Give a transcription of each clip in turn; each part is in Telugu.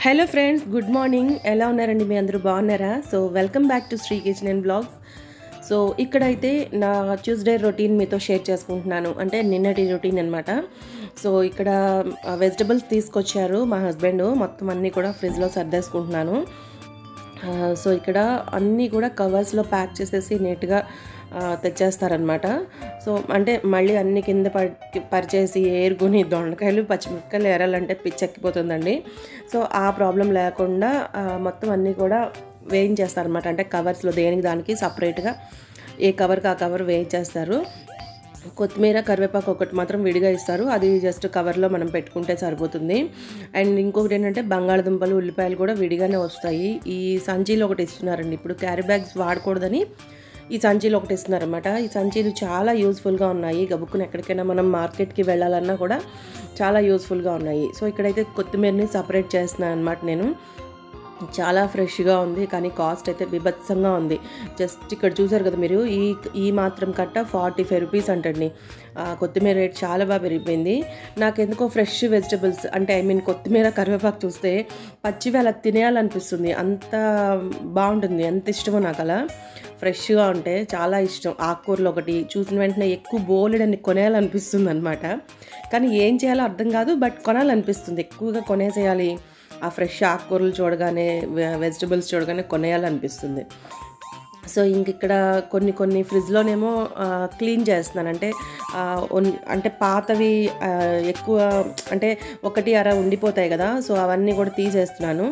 హలో ఫ్రెండ్స్ గుడ్ మార్నింగ్ ఎలా ఉన్నారండి మీ అందరూ బాగున్నారా so welcome back to Sri kitchen and blogs so ఇక్కడైతే నా ట్యూస్డే రొటీన్ మీతో షేర్ చేసుకుంటున్నాను అంటే నిన్నటి రొటీన్ అనమాట సో ఇక్కడ వెజిటబుల్స్ తీసుకొచ్చారు మా హస్బెండ్ మొత్తం అన్నీ కూడా ఫ్రిడ్జ్లో సర్దేసుకుంటున్నాను ఆ, సో ఇక్కడ అన్నీ కూడా కవర్స్లో ప్యాక్ చేసేసి నీట్గా ఆ, తెచ్చేస్తారనమాట సో అంటే మళ్ళీ అన్ని కింద పడి పరిచేసి ఏరుకుని దొండకాయలు పచ్చిమిరపకాయలు ఏరాలంటే పిచ్చెక్కిపోతుందండి సో ఆ ప్రాబ్లం లేకుండా ఆ, మొత్తం అన్నీ కూడా వేయించేస్తారనమాట అంటే కవర్స్లో దేనికి దానికి సపరేట్గా ఏ కవర్కి ఆ కవర్ వేయించేస్తారు కొత్తిమీర కరివేపాకు ఒకటి మాత్రం విడిగా ఇస్తారు అది జస్ట్ కవర్లో మనం పెట్టుకుంటే సరిపోతుంది అండ్ ఇంకొకటి ఏంటంటే బంగాళదుంపలు ఉల్లిపాయలు కూడా విడిగానే వస్తాయి ఈ సంచీలు ఒకటి ఇస్తున్నారండి ఇప్పుడు క్యారీ బ్యాగ్స్ వాడకూడదని ఈ సంచీలు ఒకటి ఇస్తున్నారన్నమాట ఈ సంచీలు చాలా యూస్ఫుల్గా ఉన్నాయి గబుక్కుని ఎక్కడికైనా మనం మార్కెట్కి వెళ్ళాలన్నా కూడా చాలా యూస్ఫుల్గా ఉన్నాయి సో ఇక్కడైతే కొత్తిమీరని సపరేట్ చేస్తున్నాను అనమాట నేను చాలా ఫ్రెష్గా ఉంది కానీ కాస్ట్ అయితే బీభత్సంగా ఉంది జస్ట్ ఇక్కడ చూసారు కదా మీరు ఈ ఈ మాత్రం కట్ట ఫార్టీ ఫైవ్ రూపీస్ అంటండి ఆ, కొత్తిమీర రేట్ చాలా బాగా పెరిగిపోయింది నాకు ఎందుకో ఫ్రెష్ వెజిటబుల్స్ అంటే ఐ మీన్ కొత్తిమీర కరివేపాకు చూస్తే పచ్చివి అలా తినేయాలనిపిస్తుంది అంత బాగుంటుంది ఎంత ఇష్టమో నాకు అలా ఫ్రెష్గా ఉంటే చాలా ఇష్టం ఆకుకూరలు ఒకటి చూసిన వెంటనే ఎక్కువ బోలెడని కొనేయాలనిపిస్తుంది అనమాట కానీ ఏం చేయాలో అర్థం కాదు బట్ కొనాలనిపిస్తుంది ఎక్కువగా కొనేసేయాలి ఆ ఫ్రెష్ ఆకుకూరలు చూడగానే వెజిటబుల్స్ చూడగానే కొనేయాలనిపిస్తుంది సో ఇంక ఇక్కడ కొన్ని కొన్ని ఫ్రిడ్జ్లోనేమో క్లీన్ చేస్తున్నాను అంటే ఆ, ఉన్- అంటే పాతవి ఆ, ఎక్కువ అంటే ఒకటి అర ఉండిపోతాయి కదా సో అవన్నీ కూడా తీసేస్తున్నాను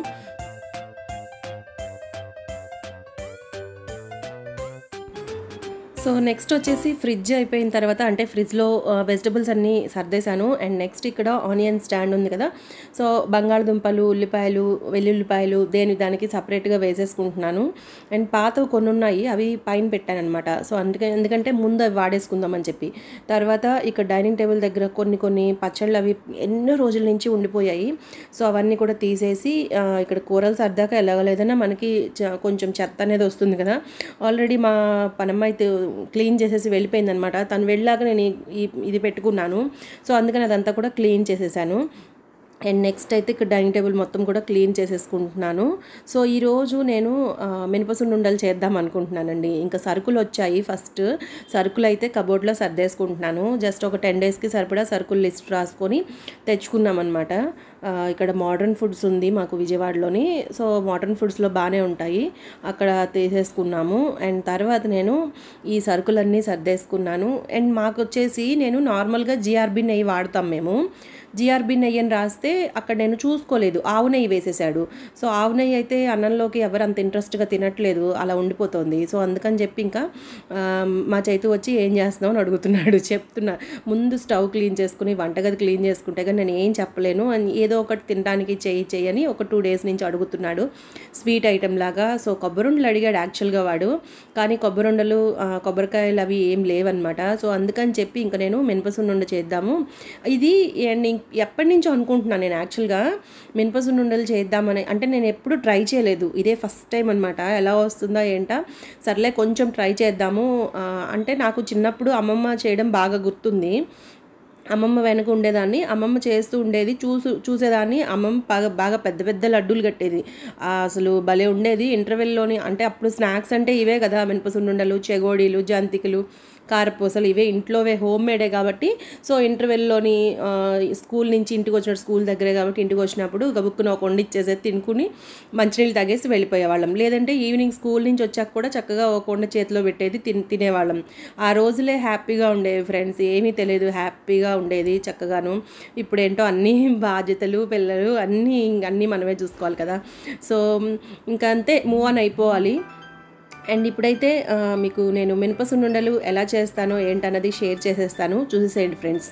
సో నెక్స్ట్ వచ్చేసి ఫ్రిడ్జ్ అయిపోయిన తర్వాత అంటే ఫ్రిడ్జ్లో వెజిటబుల్స్ అన్నీ సర్దేశాను అండ్ నెక్స్ట్ ఇక్కడ ఆనియన్ స్టాండ్ ఉంది కదా సో బంగాళదుంపలు ఉల్లిపాయలు వెల్లుల్లిపాయలు దేని దానికి సపరేట్గా వేసేసుకుంటున్నాను అండ్ పాతవి కొన్ని ఉన్నాయి అవి పైన పెట్టాను అనమాట సో అందుకే ఎందుకంటే ముందు అవి వాడేసుకుందామని చెప్పి తర్వాత ఇక్కడ డైనింగ్ టేబుల్ దగ్గర కొన్ని కొన్ని పచ్చళ్ళు అవి ఎన్నో రోజుల నుంచి ఉండిపోయాయి సో అవన్నీ కూడా తీసేసి ఆ, ఇక్కడ కూరలు సర్దాక ఎలాగలేదన్నా మనకి చ- కొంచెం చెత్త అనేది వస్తుంది కదా ఆల్రెడీ మా పనమ్మాయి తే- క్లీన్ చేసేసి వెళ్ళిపోయింది అనమాట తను వెళ్ళాక నేను ఈ- ఈ ఇది పెట్టుకున్నాను సో అందుకని అదంతా కూడా క్లీన్ చేసేసాను అండ్ నెక్స్ట్ అయితే ఇక్కడ డైనింగ్ టేబుల్ మొత్తం కూడా క్లీన్ చేసేసుకుంటున్నాను సో ఈరోజు నేను ఆ, మినపసుండు ఉండలు చేద్దాం అనుకుంటున్నానండి ఇంకా సరుకులు వచ్చాయి ఫస్ట్ సరుకులు అయితే కబోర్డ్లో సర్దేసుకుంటున్నాను జస్ట్ ఒక టెన్ డేస్కి సరిపడా సరుకులు లిస్ట్ రాసుకొని తెచ్చుకున్నాం అనమాట ఇక్కడ మోడర్న్ ఫుడ్స్ ఉంది మాకు విజయవాడలోని సో మోడర్న్ ఫుడ్స్లో బాగానే ఉంటాయి అక్కడ తీసేసుకున్నాము అండ్ తర్వాత నేను ఈ సరుకులన్నీ సర్దేసుకున్నాను అండ్ మాకు వచ్చేసి నేను నార్మల్గా జిఆర్బి నెయ్యి వాడతాం మేము జిఆర్బి నెయ్యి అని రాస్తే అక్కడ నేను చూసుకోలేదు ఆవు నెయ్యి వేసేసాడు సో ఆవు నెయ్యి అయితే అన్నంలోకి ఎవరు అంత ఇంట్రెస్ట్గా తినట్లేదు అలా ఉండిపోతుంది సో అందుకని చెప్పి ఇంకా ఆ, మా చైతు వచ్చి ఏం చేస్తున్నావు అని అడుగుతున్నాడు చెప్తున్నా ముందు స్టవ్ క్లీన్ చేసుకుని వంటగది క్లీన్ చేసుకుంటే కానీ నేను ఏం చెప్పలేను అని ఏదో ఒకటి తినడానికి చెయ్యి చెయ్యి అని ఒక టూ డేస్ నుంచి అడుగుతున్నాడు స్వీట్ ఐటెం లాగా సో కొబ్బరుండలు అడిగాడు యాక్చువల్గా వాడు కానీ కొబ్బరుండలు ఆ, కొబ్బరికాయలు అవి ఏం లేవన్నమాట సో అందుకని చెప్పి ఇంకా నేను మినపసున్నుండ చేద్దాము ఇది అండ్ ఇంక్- ఎప్పటి నుంచో అనుకుంటున్నాను నేను యాక్చువల్గా మినపసున్నుండలు చేద్దామని అంటే నేను ఎప్పుడు ట్రై చేయలేదు ఇదే ఫస్ట్ టైం అనమాట ఎలా వస్తుందా ఏంటా సర్లే కొంచెం ట్రై చేద్దాము ఆ, అంటే నాకు చిన్నప్పుడు అమ్మమ్మ చేయడం బాగా గుర్తుంది అమ్మమ్మ వెనక ఉండేదాన్ని అమ్మమ్మ చేస్తూ ఉండేది చూసు చూసేదాన్ని అమ్మమ్మ బాగా బాగా పెద్ద పెద్ద లడ్డూలు కట్టేది ఆ, అసలు భలే ఉండేది ఇంటర్వెల్లోని అంటే అప్పుడు స్నాక్స్ అంటే ఇవే కదా మినపసుండుండలు చెగోడీలు జంతికలు కారపూసలు ఇవే ఇంట్లోవే హోమ్ మేడే కాబట్టి సో ఇంటర్వెల్లోని ఆ, స్కూల్ నుంచి ఇంటికి వచ్చిన స్కూల్ దగ్గరే కాబట్టి ఇంటికి వచ్చినప్పుడు గబుక్కున ఒక వండి ఇచ్చేసేది తినుకుని మంచినీళ్ళు తాగేసి వెళ్ళిపోయేవాళ్ళం లేదంటే ఈవినింగ్ స్కూల్ నుంచి వచ్చాక కూడా చక్కగా ఒక వండ చేతిలో పెట్టేది తిన్ తినేవాళ్ళం ఆ రోజులే హ్యాపీగా ఉండేవి ఫ్రెండ్స్ ఏమీ తెలియదు హ్యాపీగా ఉండేది చక్కగాను ఇప్పుడు ఏంటో అన్ని బాధ్యతలు పిల్లలు అన్నీ ఇంక అన్నీ మనమే చూసుకోవాలి కదా సో ఇంకా అంతే మూవ్ ఆన్ అయిపోవాలి అండ్ ఇప్పుడైతే ఆ, మీకు నేను మినపసుండుండలు ఎలా చేస్తానో ఏంటన్నది షేర్ చేసేస్తాను చూసేసేయండి ఫ్రెండ్స్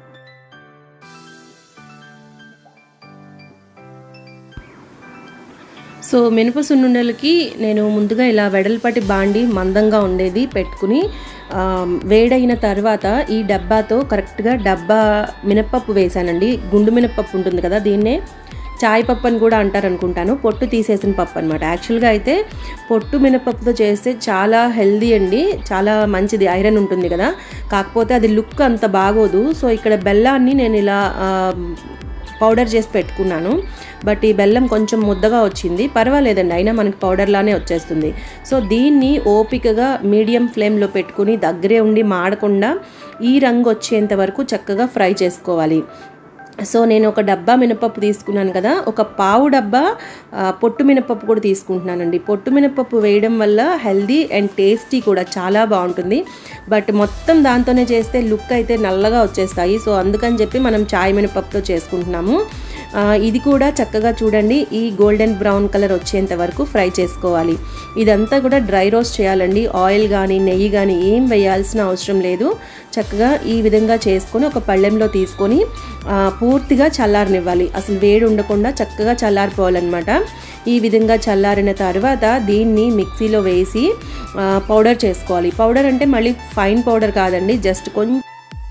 సో మినప సున్నుండలకి నేను ముందుగా ఇలా వెడల్పాటి బాండి మందంగా ఉండేది పెట్టుకుని ఆ, వేడైన తర్వాత ఈ డబ్బాతో కరెక్ట్గా డబ్బా మినప్పప్పు వేశానండి గుండు మినప్పప్పు ఉంటుంది కదా దీన్నే చాయ్ పప్పు అని కూడా అంటారు అనుకుంటాను పొట్టు తీసేసిన పప్పు అనమాట యాక్చువల్గా అయితే పొట్టు మినపప్పుతో చేస్తే చాలా హెల్దీ అండి చాలా మంచిది ఐరన్ ఉంటుంది కదా కాకపోతే అది లుక్ అంత బాగోదు సో ఇక్కడ బెల్లాన్ని నేను ఇలా ఆ, పౌడర్ చేసి పెట్టుకున్నాను బట్ ఈ బెల్లం కొంచెం ముద్దగా వచ్చింది పర్వాలేదండి అయినా మనకి పౌడర్లానే వచ్చేస్తుంది సో దీన్ని ఓపికగా మీడియం ఫ్లేమ్లో పెట్టుకుని దగ్గరే ఉండి మాడకుండా ఈ రంగు వచ్చేంత వరకు చక్కగా ఫ్రై చేసుకోవాలి సో నేను ఒక డబ్బా మినపప్పు తీసుకున్నాను కదా ఒక పావు డబ్బా ఆ, పొట్టు మినపప్పు కూడా తీసుకుంటున్నానండి పొట్టు మినపప్పు వేయడం వల్ల హెల్దీ అండ్ టేస్టీ కూడా చాలా బాగుంటుంది బట్ మొత్తం దాంతోనే చేస్తే లుక్ అయితే నల్లగా వచ్చేస్తాయి సో అందుకని చెప్పి మనం చాయ్ మినపప్పుతో చేసుకుంటున్నాము ఆ, ఇది కూడా చక్కగా చూడండి ఈ గోల్డెన్ బ్రౌన్ కలర్ వచ్చేంత వరకు ఫ్రై చేసుకోవాలి ఇదంతా కూడా డ్రై రోస్ట్ చేయాలండి ఆయిల్ కానీ నెయ్యి కానీ ఏం వేయాల్సిన అవసరం లేదు చక్కగా ఈ విధంగా చేసుకొని ఒక పళ్ళెంలో తీసుకొని ఆ, పూర్తిగా చల్లారనివ్వాలి అసలు వేడి ఉండకుండా చక్కగా చల్లారిపోవాలన్నమాట ఈ విధంగా చల్లారిన తర్వాత దీన్ని మిక్సీలో వేసి ఆ, పౌడర్ చేసుకోవాలి పౌడర్ అంటే మళ్ళీ ఫైన్ పౌడర్ కాదండి జస్ట్ కొంచెం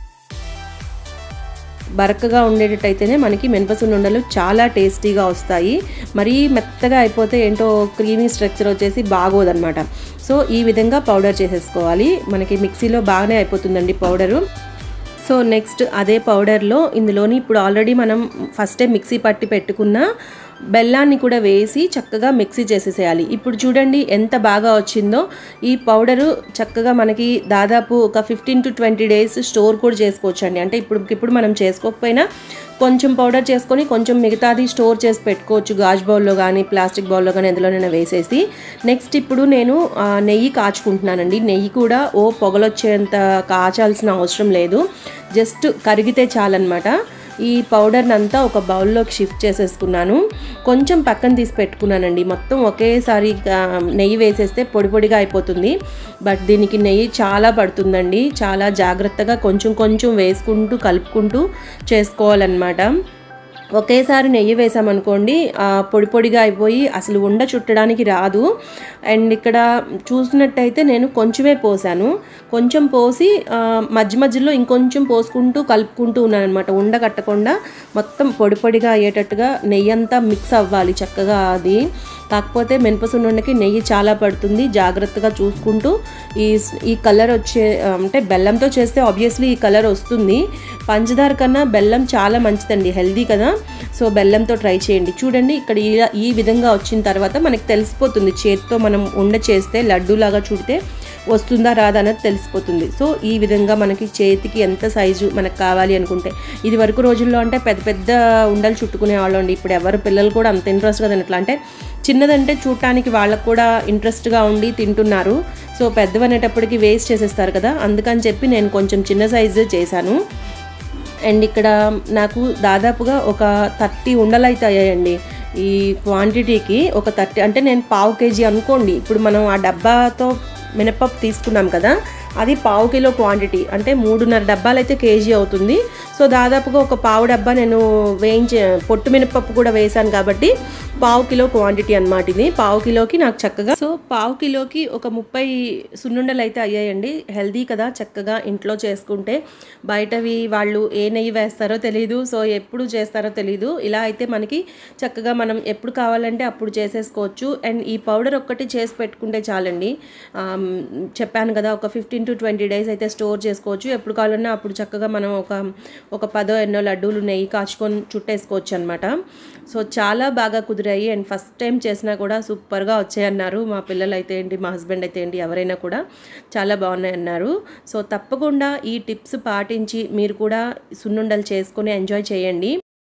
బరకగా ఉండేటట్టయితేనే మనకి మినపసున్నుండలు చాలా టేస్టీగా వస్తాయి మరీ మెత్తగా అయిపోతే ఏంటో క్రీమీ స్ట్రక్చర్ వచ్చేసి బాగోదన్నమాట సో ఈ విధంగా పౌడర్ చేసేసుకోవాలి మనకి మిక్సీలో బాగానే అయిపోతుందండి పౌడరు సో నెక్స్ట్ అదే పౌడర్లో ఇందులోని ఇప్పుడు ఆల్రెడీ మనం ఫస్టే మిక్సీ పట్టి పెట్టుకున్న బెల్లాన్ని కూడా వేసి చక్కగా మిక్సీ చేసేసేయాలి ఇప్పుడు చూడండి ఎంత బాగా వచ్చిందో ఈ పౌడరు చక్కగా మనకి దాదాపు ఒక fifteen to twenty days store కూడా చేసుకోవచ్చు అండి అంటే ఇప్పుడు ఇప్పుడు మనం చేసుకోకపోయినా కొంచెం పౌడర్ చేసుకొని కొంచెం మిగతాది స్టోర్ చేసి పెట్టుకోవచ్చు గాజు బౌల్లో కానీ ప్లాస్టిక్ బౌల్లో కానీ ఎందులోనైనా వేసేసి నెక్స్ట్ ఇప్పుడు నేను ఆ, నెయ్యి కాచుకుంటున్నానండి నెయ్యి కూడా ఓ పొగలొచ్చేంత కాచాల్సిన అవసరం లేదు జస్ట్ కరిగితే చాలన్నమాట ఈ పౌడర్ని అంతా ఒక బౌల్లోకి షిఫ్ట్ చేసేసుకున్నాను కొంచెం పక్కన తీసి పెట్టుకున్నానండి మొత్తం ఒకేసారి ఆ, నెయ్యి వేసేస్తే పొడి పొడిగా అయిపోతుంది బట్ దీనికి నెయ్యి చాలా పడుతుందండి చాలా జాగ్రత్తగా కొంచెం కొంచెం వేసుకుంటూ కలుపుకుంటూ చేసుకోవాలన్నమాట ఒకేసారి నెయ్యి వేసామనుకోండి ఆ, పొడి పొడిగా అయిపోయి అసలు ఉండ చుట్టడానికి రాదు అండ్ ఇక్కడ చూసినట్టయితే నేను కొంచెమే పోసాను కొంచెం పోసి ఆ, మధ్య మధ్యలో ఇంకొంచెం పోసుకుంటూ కలుపుకుంటూ ఉన్నాను అనమాట ఉండ కట్టకుండా మొత్తం పొడి పొడిగా అయ్యేటట్టుగా నెయ్యి అంతా మిక్స్ అవ్వాలి చక్కగా అది కాకపోతే మినపసున్నుండకి నెయ్యి చాలా పడుతుంది జాగ్రత్తగా చూసుకుంటూ ఈ ఈ కలర్ వచ్చే అంటే బెల్లంతో చేస్తే ఆబ్వియస్లీ ఈ కలర్ వస్తుంది పంచదార కన్నా బెల్లం చాలా మంచిదండి హెల్దీ కదా సో బెల్లంతో ట్రై చేయండి చూడండి ఇక్కడ ఇలా ఈ విధంగా వచ్చిన తర్వాత మనకి తెలిసిపోతుంది చేతితో మనం ఉండ చేస్తే లడ్డూలాగా చుడితే వస్తుందా రాదా అనేది తెలిసిపోతుంది సో ఈ విధంగా మనకి చేతికి ఎంత సైజు మనకు కావాలి అనుకుంటే ఇది వరకు రోజుల్లో అంటే పెద్ద పెద్ద ఉండలు చుట్టుకునే వాళ్ళు అండి ఇప్పుడు ఎవరు పిల్లలు కూడా అంత ఇంట్రెస్ట్గా తినట్లా అంటే చిన్నదంటే చూడటానికి వాళ్ళకు కూడా ఇంట్రెస్ట్గా ఉండి తింటున్నారు సో పెద్దవనేటప్పటికి వేస్ట్ చేసేస్తారు కదా అందుకని చెప్పి నేను కొంచెం చిన్న సైజు చేశాను అండ్ ఇక్కడ నాకు దాదాపుగా ఒక థర్టీ ఉండలు అయితే అయ్యాయండి ఈ క్వాంటిటీకి ఒక థర్టీ అంటే నేను పావు కేజీ అనుకోండి ఇప్పుడు మనం ఆ డబ్బాతో మినపప్పు తీసుకున్నాం కదా అది పావు కిలో క్వాంటిటీ అంటే మూడున్నర డబ్బాలు అయితే కేజీ అవుతుంది సో దాదాపుగా ఒక పావు డబ్బా నేను వేయించే పొట్టు మినపప్పు కూడా వేసాను కాబట్టి పావు కిలో క్వాంటిటీ అనమాట ఇది పావు కిలోకి నాకు చక్కగా సో పావు కిలోకి ఒక ముప్పై సున్నుండలు అయితే అయ్యాయండి హెల్దీ కదా చక్కగా ఇంట్లో చేసుకుంటే బయటవి వాళ్ళు ఏ నెయ్యి వేస్తారో తెలియదు సో ఎప్పుడు చేస్తారో తెలియదు ఇలా అయితే మనకి చక్కగా మనం ఎప్పుడు కావాలంటే అప్పుడు చేసేసుకోవచ్చు అండ్ ఈ పౌడర్ ఒక్కటి చేసి పెట్టుకుంటే చాలండి ఆమ్, చెప్పాను కదా ఒక ఫిఫ్టీన్ టు ట్వంటీ డేస్ అయితే స్టోర్ చేసుకోవచ్చు ఎప్పుడు కావాలన్నా అప్పుడు చక్కగా మనం ఒక ఒక పదో ఎన్నో లడ్డూలు నెయ్యి కాచుకొని చుట్టేసుకోవచ్చు అనమాట సో చాలా బాగా కుదిరాయి అండ్ ఫస్ట్ టైం చేసినా కూడా సూపర్గా వచ్చాయన్నారు మా పిల్లలు అయితే ఏంటి మా హస్బెండ్ అయితే ఏంటి ఎవరైనా కూడా చాలా బాగున్నాయి అన్నారు సో తప్పకుండా ఈ టిప్స్ పాటించి మీరు కూడా సున్నుండలు చేసుకొని ఎంజాయ్ చేయండి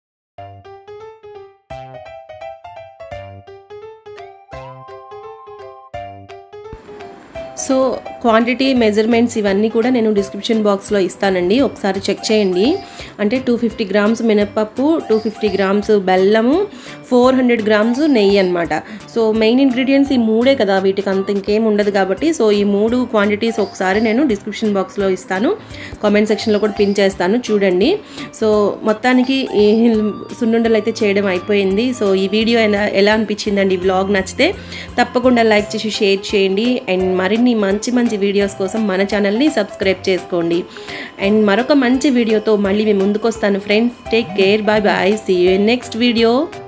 సో క్వాంటిటీ మెజర్మెంట్స్ ఇవన్నీ కూడా నేను డిస్క్రిప్షన్ బాక్స్లో ఇస్తానండి ఒకసారి చెక్ చేయండి అంటే టూ ఫిఫ్టీ గ్రామ్స్ మినపప్పు టూ ఫిఫ్టీ గ్రామ్స్ బెల్లము ఫోర్ హండ్రెడ్ గ్రామ్స్ నెయ్యి అనమాట సో మెయిన్ ఇంగ్రీడియంట్స్ ఈ మూడే కదా వీటికి అంత ఇంకేం ఉండదు కాబట్టి సో ఈ మూడు క్వాంటిటీస్ ఒకసారి నేను డిస్క్రిప్షన్ బాక్స్లో ఇస్తాను కామెంట్ సెక్షన్లో కూడా పిన్ చేస్తాను చూడండి సో మొత్తానికి ఈ సున్నుండలు అయితే చేయడం అయిపోయింది సో ఈ వీడియో ఎలా- ఎలా అనిపించిందండి ఈ వ్లాగ్ నచ్చితే తప్పకుండా లైక్ చేసి షేర్ చేయండి అండ్ మరిన్ని మంచి మంచి వీడియోస్ కోసం మన ఛానల్ని సబ్స్క్రైబ్ చేసుకోండి అండ్ మరొక మంచి వీడియోతో మళ్ళీ మేము ముందుకు వస్తాను friends take care bye bye see you next video